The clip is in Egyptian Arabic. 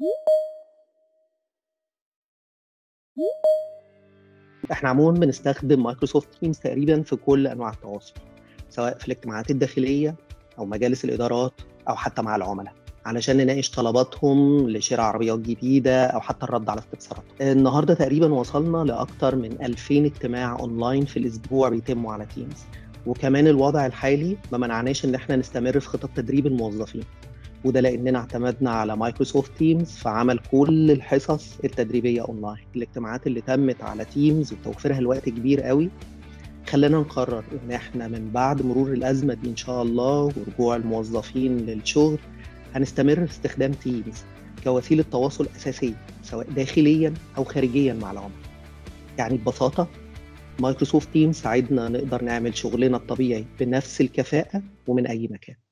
إحنا عمومًا بنستخدم مايكروسوفت تيمز تقريبًا في كل أنواع التواصل، سواء في الاجتماعات الداخلية أو مجالس الإدارات أو حتى مع العملا، علشان نناقش طلباتهم لشراء عربيات جديدة أو حتى الرد على استفساراتهم. النهارده تقريبًا وصلنا لأكتر من 2000 اجتماع أونلاين في الأسبوع بيتموا على تيمز، وكمان الوضع الحالي ما منعناش إن إحنا نستمر في خطط تدريب الموظفين، وده لأننا اعتمدنا على مايكروسوفت تيمز في عمل كل الحصص التدريبية أونلاين. الاجتماعات اللي تمت على تيمز وتوفيرها لوقت كبير أوي خلّانا نقرر إن إحنا من بعد مرور الأزمة دي إن شاء الله ورجوع الموظفين للشغل، هنستمر في استخدام تيمز كوسيلة تواصل أساسية سواء داخليًا أو خارجيًا مع العملا. يعني ببساطة مايكروسوفت تيمز ساعدنا نقدر نعمل شغلنا الطبيعي بنفس الكفاءة ومن أي مكان.